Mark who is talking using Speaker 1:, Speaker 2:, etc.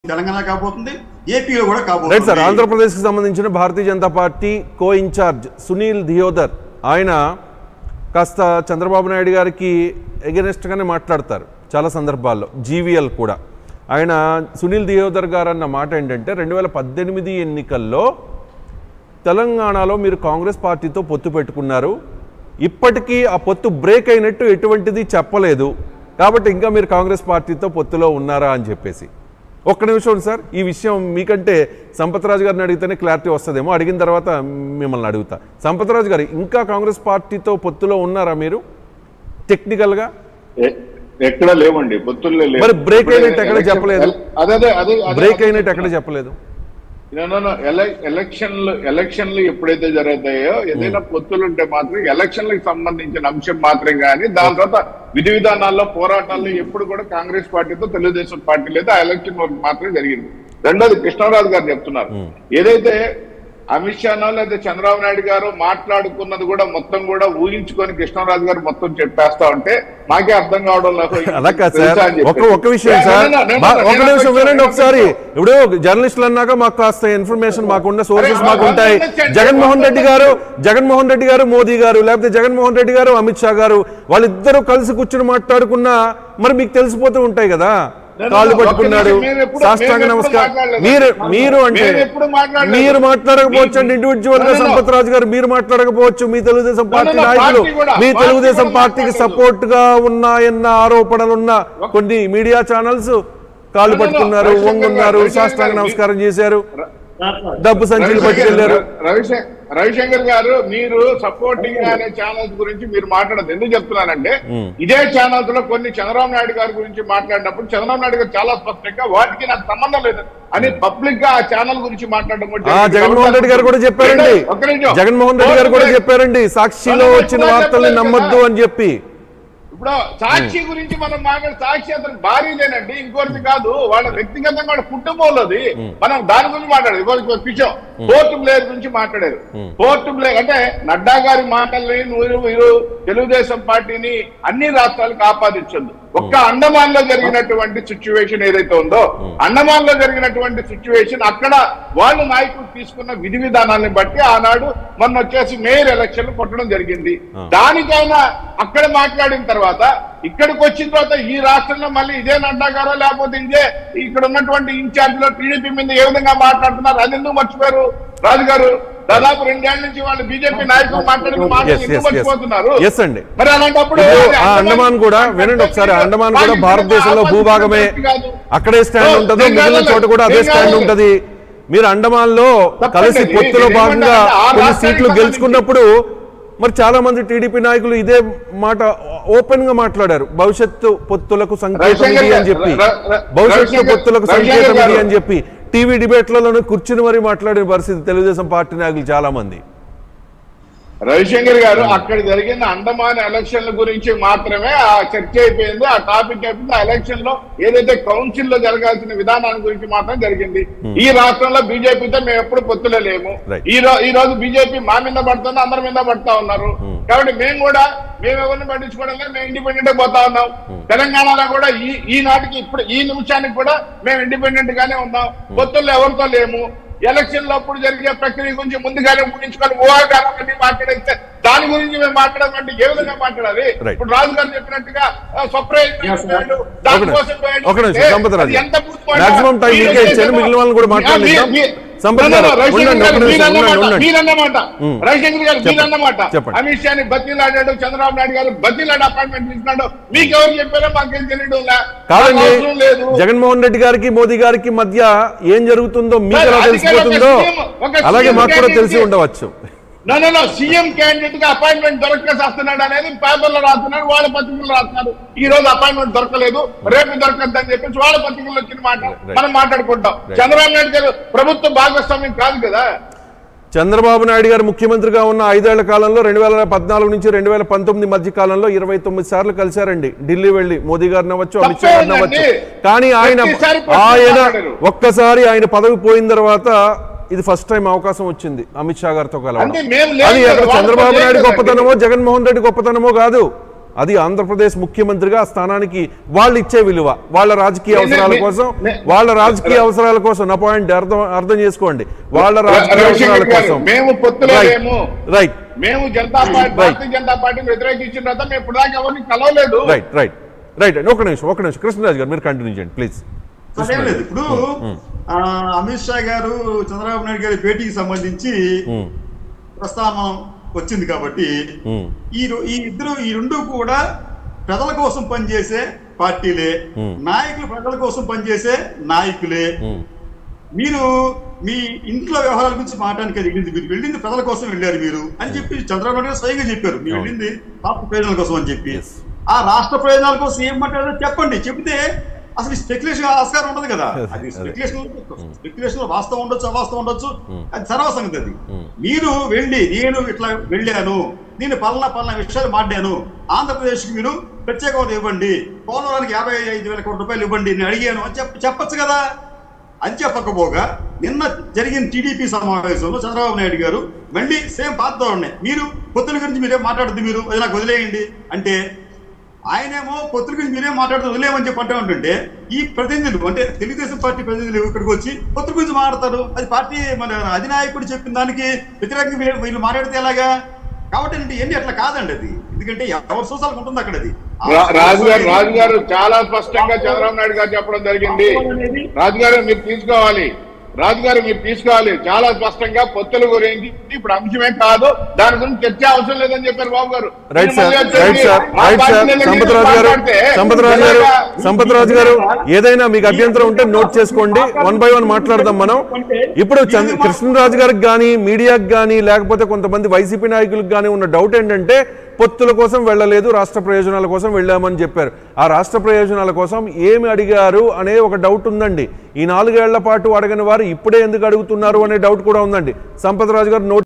Speaker 1: తెలంగాణ కాబోతుంది ఏపీలో కూడా కాబోతుంది
Speaker 2: రైట్ సార్ ఆంధ్రప్రదేశ్కి సంబంధించిన భారతీయ జనతా పార్టీ కో ఇన్ఛార్జ్ సునీల్ ధియోదర్ ఆయన కాస్త చంద్రబాబు నాయుడు గారికి ఎగెనెస్ట్గానే మాట్లాడతారు చాలా సందర్భాల్లో జీవీఎల్ కూడా ఆయన సునీల్ ధియోదర్ గారు అన్న మాట ఏంటంటే రెండు వేల పద్దెనిమిది ఎన్నికల్లో తెలంగాణలో మీరు కాంగ్రెస్ పార్టీతో పొత్తు పెట్టుకున్నారు ఇప్పటికీ ఆ పొత్తు బ్రేక్ అయినట్టు ఎటువంటిది చెప్పలేదు కాబట్టి ఇంకా మీరు కాంగ్రెస్ పార్టీతో పొత్తులో ఉన్నారా అని చెప్పేసి ఒక్క నిమిషం సార్ ఈ విషయం మీకంటే సంపత్రాజు గారిని అడిగితేనే క్లారిటీ వస్తుందేమో అడిగిన తర్వాత మిమ్మల్ని అడుగుతా సంపత్రాజు గారు ఇంకా కాంగ్రెస్ పార్టీతో పొత్తులో ఉన్నారా మీరు టెక్నికల్గా
Speaker 3: ఎ- ఎక్కడ లేవండి పొత్తుల్లో లేవు
Speaker 2: మరి break
Speaker 3: ఇప్పుడు
Speaker 2: అయినట్టు ఎక్కడ
Speaker 3: ఎలక్షన్-
Speaker 2: చెప్పలేదు?
Speaker 3: అదే అదే అదే అదే
Speaker 2: బ్రేక్ అయినట్టు ఎక్కడ చెప్పలేదు
Speaker 3: No, no, no. ఎల- ఎలక్షన్లు ఎలక్షన్లు ఎప్పుడైతే జరుగుతాయో ఏదైనా పొత్తులు ఉంటే మాత్రం ఎలక్షన్లకు సంబంధించిన అంశం మాత్రం కానీ దాని తర్వాత విధి విధానాల్లో పోరాటాల్లో ఎప్పుడు కూడా కాంగ్రెస్ పార్టీతో తెలుగుదేశం పార్టీ లేదా ఆ ఎలక్షన్ వరకు మాత్రమే జరిగింది రెండోది కృష్ణరాజు గారు చెప్తున్నారు ఏదైతే అమిత్ షానో లేదా చంద్రబాబు నాయుడు గారు మాట్లాడుకున్నది కూడా మొత్తం కూడా ఊహించుకొని కృష్ణరాజు గారు మొత్తం చెప్పేస్తా ఉంటే మాకే అర్థం కావడం లేదు.
Speaker 2: అలా కాదు
Speaker 3: తెలుసా
Speaker 2: సార్
Speaker 3: అని చెప్పి.
Speaker 2: ఒక ఒక్క విషయం
Speaker 3: Yeah,
Speaker 2: sir
Speaker 3: no, no, no, no,
Speaker 2: బా-
Speaker 3: no,
Speaker 2: ఒక
Speaker 3: నేను
Speaker 2: నిమిషం
Speaker 3: ఒక
Speaker 2: వినండి
Speaker 3: నిమిషం,
Speaker 2: ఒకసారి ఇప్పుడు జర్నలిస్టులు అన్నాక మాకు కాస్త ఇన్ఫర్మేషన్ మాకున్న సోర్సెస్
Speaker 3: అరే,
Speaker 2: మాకు ఉంటాయి
Speaker 3: వాళ్ళు చెప్పండి.
Speaker 2: జగన్మోహన్ రెడ్డి గారు జగన్మోహన్ రెడ్డి గారు మోదీ గారు లేకపోతే జగన్మోహన్ రెడ్డి గారు అమిత్ షా గారు వాళ్ళిద్దరూ కలిసి కూర్చుని మాట్లాడుకున్నా మరి మీకు తెలిసిపోతూ ఉంటాయి కదా
Speaker 3: no,
Speaker 2: కాళ్ళు
Speaker 3: no,
Speaker 2: పట్టుకున్నారు
Speaker 3: ఒక్క నిమిషం, మేము ఎప్పుడు-
Speaker 2: సాష్టాంగ
Speaker 3: మేము ఎప్పుడు
Speaker 2: నమస్కారం
Speaker 3: మాట్లాడలేదు.
Speaker 2: మీరు మీరు అంటే
Speaker 3: మేము ఎప్పుడు మాట్లాడలేదు.
Speaker 2: మీరు మాట్లాడకపోవచ్చు అండి
Speaker 3: మీ-
Speaker 2: ఇండివిజువల్ గా
Speaker 3: No, no, no.
Speaker 2: Sampath Raju గారు మీరు మాట్లాడకపోవచ్చు మీ తెలుగుదేశం పార్టీ
Speaker 3: no,
Speaker 2: నాయకులు
Speaker 3: పార్టీ కూడా-
Speaker 2: మీ
Speaker 3: పార్టీ
Speaker 2: తెలుగుదేశం
Speaker 3: కూడా
Speaker 2: పార్టీకి
Speaker 3: మాట్లాడలేదు.
Speaker 2: సపోర్ట్ గా ఉన్నాయన్న ఆరోపణలున్న కొన్ని మీడియా ఛానల్స్ కాళ్ళు
Speaker 3: No, no, no.
Speaker 2: పట్టుకున్నారు
Speaker 3: రవిశంకర్
Speaker 2: వంగున్నారు
Speaker 3: గారు,
Speaker 2: సాష్టాంగ
Speaker 3: రవిశంకర్
Speaker 2: నమస్కారం చేశారు డబ్బు సంచులు
Speaker 3: రవిశంకర్
Speaker 2: పట్టుకెళ్లారు
Speaker 3: రవిశంకర్ రవిశంకర్ గారు మీరు సపోర్టింగ్ అనే ఛానల్స్ గురించి మీరు మాట్లాడదు ఎందుకు చెప్తున్నానంటే ఇదే ఛానల్స్ లో కొన్ని చంద్రబాబు నాయుడు గారి గురించి మాట్లాడినప్పుడు చంద్రబాబు నాయుడు గారు చాలా స్పష్టంగా వాటికి నాకు సంబంధం లేదు అని పబ్లిక్ గా ఆ ఛానల్ గురించి మాట్లాడడం కూడా
Speaker 2: ఆ
Speaker 3: జరిగింది.
Speaker 2: జగన్మోహన్ రెడ్డి గారు కూడా చెప్పారండి
Speaker 3: ఒక్క నిమిషం.
Speaker 2: జగన్మోహన్ రెడ్డి గారు కూడా చెప్పారండి సాక్షిలో
Speaker 3: మనం
Speaker 2: వచ్చిన
Speaker 3: కూడా
Speaker 2: వార్తల్ని
Speaker 3: చెప్పలేదు
Speaker 2: నమ్మొద్దు
Speaker 3: కదా.
Speaker 2: అని చెప్పి
Speaker 3: ఇప్పుడు సాక్షి గురించి మనం మాట్లాడే సాక్షి అతను భార్యదేనండి ఇంకోటి కాదు వాళ్ళ వ్యక్తిగతంగా వాళ్ళ కుటుంబంలోది మనం దాని గురించి మాట్లాడేది ఇంకొక విషయం పోర్ట్ బ్లేయర్ గురించి మాట్లాడారు పోర్ట్ బ్లేయర్ అంటే నడ్డా గారి మాటల్ని మీరు మీరు తెలుగుదేశం పార్టీని అన్ని రాష్ట్రాలకు ఆపాదించొద్దు ఒక్క అండమాన్ లో జరిగినటువంటి సిచ్యువేషన్ ఏదైతే ఉందో అండమాన్ లో జరిగినటువంటి సిచ్యువేషన్ అక్కడ వాళ్ళు నాయకులు తీసుకున్న విధి విధానాన్ని బట్టి ఆనాడు మొన్న వచ్చేసి మేయర్ ఎలక్షన్ కొట్టడం జరిగింది దానికైనా అక్కడ మాట్లాడిన తర్వాత ఇక్కడికి వచ్చిన తర్వాత ఈ రాష్ట్రంలో మళ్ళీ ఇదే నడ్డా గారో లేకపోతే ఇదే ఇక్కడ ఉన్నటువంటి ఇన్ఛార్జ్ లో టీడీపీ మీద ఏ విధంగా మాట్లాడుతున్నారు అది ఎందుకు మర్చిపోయారు రాజు గారు దాదాపు రెండేళ్ల నుంచి వాళ్ళు బీజేపీ నాయకులు మాట్లాడిన మాటలు
Speaker 2: Yes, yes,
Speaker 3: ఎందుకు
Speaker 2: yes.
Speaker 3: మర్చిపోతున్నారు
Speaker 2: Yes అండి.
Speaker 3: మరి అలాంటప్పుడు
Speaker 2: ఇప్పుడు
Speaker 3: అది
Speaker 2: ఆ అండమాన్ కూడా వినండి ఒకసారి అండమాన్ కూడా భారతదేశంలో భూభాగమే అక్కడే స్టాండ్ ఉంటుందో మిగిలిన చోట కూడా అదే స్టాండ్ ఉంటది మీరు అండమాన్ లో
Speaker 3: తప్పండి.
Speaker 2: కలిసి పొత్తులో
Speaker 3: నేను
Speaker 2: భాగంగా
Speaker 3: ఏమంటానంటే ఆ
Speaker 2: కొన్ని
Speaker 3: రాష్ట్రానికి
Speaker 2: సీట్లు గెలుచుకున్నప్పుడు మరి చాలా మంది టీడీపీ నాయకులు ఇదే మాట ఓపెన్ గా మాట్లాడారు భవిష్యత్తు పొత్తులకు సంకేతం
Speaker 3: రవిశంకర్
Speaker 2: ఇది అని
Speaker 3: గారు,
Speaker 2: చెప్పి
Speaker 3: ర- ర-
Speaker 2: భవిష్యత్తు
Speaker 3: రవిశంకర్-
Speaker 2: పొత్తులకు
Speaker 3: రవిశంకర్
Speaker 2: సంకేతం ఇది
Speaker 3: గారు.
Speaker 2: అని చెప్పి టీవీ డిబేట్లలో కూర్చుని మరి మాట్లాడిన పరిస్థితి తెలుగుదేశం పార్టీ నాయకులు చాలా మంది
Speaker 3: రవిశంకర్ గారు అక్కడ జరిగిన అండమాన్ ఎలక్షన్ల గురించి మాత్రమే ఆ చర్చ అయిపోయింది ఆ టాపిక్ అయిపోయింది ఆ ఎలక్షన్ లో ఏదైతే కౌన్సిల్ లో జరగాల్సిన విధానాన్ని గురించి మాత్రం జరిగింది ఈ రాష్ట్రంలో బీజేపీతో మేము ఎప్పుడు పొత్తులో లేము
Speaker 2: Right.
Speaker 3: ఈ రోజు ఈ రోజు బీజేపీ మా మీద పడుతుంది అందరి మీద పడతా ఉన్నారు కాబట్టి మేము కూడా మేము ఎవరిని పట్టించుకోవడం లేదు మేము ఇండిపెండెంట్ పోతా ఉన్నాం తెలంగాణలో కూడా ఈ ఈ నాటికి ఇప్పుడు ఈ నిమిషానికి కూడా మేము ఇండిపెండెంట్ గానే ఉన్నాం పొత్తుల్లో ఎవరితో లేము ఎలక్షన్ లో అప్పుడు జరిగే ప్రక్రియ గురించి ముందుగానే ఊహించుకొని ఊహాగానం మాట్లాడేస్తే దాని గురించి మేము మాట్లాడమంటే ఏ విధంగా మాట్లాడాలి
Speaker 2: Right.
Speaker 3: ఇప్పుడు రాజు గారు చెప్పినట్టుగా సర్ప్రైజ్ దానికోసం పోయాడు.
Speaker 2: ఒక నిమిషం,
Speaker 3: ఏ,
Speaker 2: సంపత్ రాజు.
Speaker 3: అది ఎంత పూర్తి
Speaker 2: Maximum time
Speaker 3: మీరు
Speaker 2: మీకే
Speaker 3: ఏదైతే
Speaker 2: ఇచ్చాను, మిగిలిన వాళ్ళని కూడా
Speaker 3: మీ-
Speaker 2: మాట్లాడనిద్దాం.
Speaker 3: మీ-
Speaker 2: సంపత్
Speaker 3: No, no, no,
Speaker 2: గారు,
Speaker 3: రవిశంకర్
Speaker 2: ఉండండి,
Speaker 3: గారు,
Speaker 2: ఒక నిమిషం,
Speaker 3: మీరన్నమాట,
Speaker 2: ఉండండి, ఉండండి.
Speaker 3: మీరన్నమాట
Speaker 2: ఉమ్.
Speaker 3: రవిశంకర్ గారు
Speaker 2: చెప్పండి,
Speaker 3: మీరన్నమాట
Speaker 2: చెప్పండి.
Speaker 3: అమిత్ షాని బతిలాడాడు చంద్రబాబు నాయుడు గారు బతిలాడు అపాయింట్మెంట్ తీసుకున్నాడు మీకు ఎవరు చెప్పారో మాకేం తెలియడం లే.
Speaker 2: కాదండి
Speaker 3: మాకు అవసరం లేదు
Speaker 2: జగన్మోహన్ రెడ్డి గారికి మోదీ గారికి మధ్య ఏం జరుగుతుందో మీకు ఎలా
Speaker 3: మరి
Speaker 2: తెలిసిపోతుందో
Speaker 3: అధికారం ఒక సీఎం- ఒక
Speaker 2: అలాగే
Speaker 3: సీఎం
Speaker 2: మాకు కూడా తెలిసి
Speaker 3: క్యాండిడేట్
Speaker 2: ఉండవచ్చు
Speaker 3: no no no CM candidate గా అపాయింట్మెంట్ దొరక వస్తున్నాడు అనేది పేపర్లో రాస్తున్నారు వాళ్ళ పత్రికల్లో రాస్తున్నారు ఈ రోజు అపాయింట్మెంట్ దొరకలేదు రేపు దొరకద్దు అని చెప్పేసి వాళ్ళ పత్రికల్లో వచ్చిన మాట
Speaker 2: Right.
Speaker 3: మనం మాట్లాడుకుంటాం చంద్రబాబు నాయుడు గారు ప్రభుత్వ భాగస్వామ్యం కాదు కదా
Speaker 2: చంద్రబాబు నాయుడు గారు ముఖ్యమంత్రిగా ఉన్న ఐదేళ్ల కాలంలో రెండు వేల పద్నాలుగు నుంచి రెండు వేల పంతొమ్మిది మధ్య కాలంలో ఇరవై తొమ్మిది సార్లు కలిశారండి ఢిల్లీ వెళ్ళి మోదీ గారిని అవ్వచ్చు అమిత్ షా గారిని అవ్వచ్చు
Speaker 3: తప్పేందండి.
Speaker 2: కానీ ఆయన
Speaker 3: ప్రతిసారి ప్రతి
Speaker 2: ఆయన
Speaker 3: మాట్లాడారు.
Speaker 2: ఒక్కసారి ఆయన పదవి పోయిన తర్వాత ఇది ఫస్ట్ టైం అవకాశం వచ్చింది అమిత్ షా గారితో కలవడం
Speaker 3: అంటే మేము లేదు
Speaker 2: అది అక్కడ
Speaker 3: కదా,
Speaker 2: చంద్రబాబు
Speaker 3: వాళ్ళతో
Speaker 2: నాయుడు
Speaker 3: లేదు
Speaker 2: గొప్పతనమో జగన్మోహన్ రెడ్డి గొప్పతనమో కాదు అది ఆంధ్రప్రదేశ్ ముఖ్యమంత్రిగా ఆ స్థానానికి వాళ్ళు ఇచ్చే విలువ వాళ్ళ రాజకీయ
Speaker 3: నే-
Speaker 2: అవసరాల
Speaker 3: నే-
Speaker 2: కోసం
Speaker 3: నే-
Speaker 2: వాళ్ళ రాజకీయ అవసరాల కోసం నా పాయింట్ అర్థం అర్థం చేసుకోండి వాళ్ళ రాజకీయ అవసరాల
Speaker 3: రవిశంకర్ గారు,
Speaker 2: కోసం
Speaker 3: మేము పొత్తులో లేము
Speaker 2: రైట్
Speaker 3: మేము జనతా పార్టీ భారతీయ జనతా పార్టీని వ్యతిరేకించిన తర్వాత మేము ఇప్పుడు దాకా ఎవరిని కలవలేదు
Speaker 2: రైట్ రైట్ రైట్ అండి ఒక నిమిషం ఒక నిమిషం కృష్ణరాజు గారు మీరు కంటిన్యూ చేయండి ప్లీజ్
Speaker 1: అదేం లేదు ఇప్పుడు ఆ, అమిత్ షా గారు చంద్రబాబు నాయుడు గారి భేటీకి సంబంధించి ప్రస్తావన వచ్చింది కాబట్టి ఈ రో- ఈ ఇద్దరు ఈ రెండు కూడా ప్రజల కోసం పనిచేసే పార్టీలే నాయకులు ప్రజల కోసం పనిచేసే నాయకులే మీరు మీ ఇంట్లో వ్యవహారాల గురించి మాట్లాడడానికి అది వెళ్ళింది మీరు వెళ్ళింది ప్రజల కోసం వెళ్ళారు మీరు అని చెప్పి చంద్రబాబు నాయుడు గారు స్వయంగా చెప్పారు మీరు
Speaker 2: అవును.
Speaker 1: వెళ్ళింది రాష్ట్ర ప్రయోజనాల కోసం అని చెప్పి
Speaker 2: Yes.
Speaker 1: ఆ రాష్ట్ర ప్రయోజనాల కోసం ఏం మాట్లాడారో చెప్పండి చెప్తే అసలు స్పెక్యులేషన్ ఆస్కారం ఉండదు కదా
Speaker 2: Yes,
Speaker 1: అది
Speaker 2: అదే.
Speaker 1: స్పెక్యులేషన్ స్పెక్యులేషన్ వాస్తవం ఉండొచ్చు అవాస్తవం ఉండొచ్చు అది సర్వసంగతి అది మీరు వెళ్ళి నేను ఇట్లా వెళ్ళాను నేను పలానా పలానా విషయాలు మాట్లాడాను ఆంధ్రప్రదేశ్కి మీరు ప్రత్యేక హోదా ఇవ్వండి పోలవరానికి యాభై ఐదు వేల కోట్ల రూపాయలు ఇవ్వండి నేను అడిగాను అని చెప్ప చెప్పచ్చు కదా అని చెప్పకపోగా నిన్న జరిగిన టీడీపీ సమావేశంలో చంద్రబాబు నాయుడు గారు మళ్ళీ సేమ్ పాత్ర ఉన్నాయి మీరు పొత్తుల గురించి మీరేం మాట్లాడుతుంది మీరు అది నాకు వదిలేయండి అంటే ఆయనేమో పొత్తుల గురించి మీరేం మాట్లాడుతూ వదిలేయమని చెప్పి అంటే ఉంటుంటే ఈ ప్రతినిధులు అంటే తెలుగుదేశం పార్టీ ప్రతినిధులు ఇక్కడికి వచ్చి పొత్తుల గురించి మాట్లాడతారు అది పార్టీ మన అధినాయకుడు చెప్పిన దానికి వ్యతిరేకంగా వీళ్ళు- వీళ్ళు మాట్లాడితే ఎలాగా కాబట్టి ఏంటి ఇవన్నీ అట్లా కాదండి అది ఎందుకంటే ఎవరు సోసాలకు ఉంటుంది అక్కడ అది
Speaker 3: రా- రాజు గారు రాజు గారు చాలా స్పష్టంగా చంద్రబాబు నాయుడు గారు చెప్పడం జరిగింది రాజు గారు మీరు తీసుకోవాలి రాజు గారు మీరు తీసుకోవాలి చాలా స్పష్టంగా పొత్తుల గురించి ఇప్పుడు అంశమే కాదు దాని గురించి చర్చ అవసరం లేదని చెప్పారు బాబు గారు
Speaker 2: రైట్ సార్
Speaker 3: మీరు మళ్ళీ
Speaker 2: రైట్ సార్
Speaker 3: మా
Speaker 2: రైట్ సార్
Speaker 3: పార్టీలో
Speaker 2: సంపత్ రాజు గారు
Speaker 3: మాట్లాడితే
Speaker 2: సంపత్ రాజు గారు
Speaker 3: ఎలాగా?
Speaker 2: సంపత్ రాజు గారు ఏదైనా మీకు అభ్యంతరం ఉంటే నోట్ చేసుకోండి వన్ బై వన్ మాట్లాడదాం మనం ఇప్పుడు చంద్ర కృష్ణరాజు గారికి కానీ మీడియాకి కానీ లేకపోతే కొంతమంది వైసీపీ నాయకులకు కానీ ఉన్న డౌట్ ఏంటంటే పొత్తుల కోసం వెళ్ళలేదు రాష్ట్ర ప్రయోజనాల కోసం వెళ్ళామని చెప్పారు ఆ రాష్ట్ర ప్రయోజనాల కోసం ఏమి అడిగారు అనే ఒక డౌట్ ఉందండి ఈ నాలుగేళ్ల పాటు అడగని వారు ఇప్పుడే ఎందుకు అడుగుతున్నారు అనే డౌట్ కూడా ఉందండి సంపత్ రాజు గారు నోట్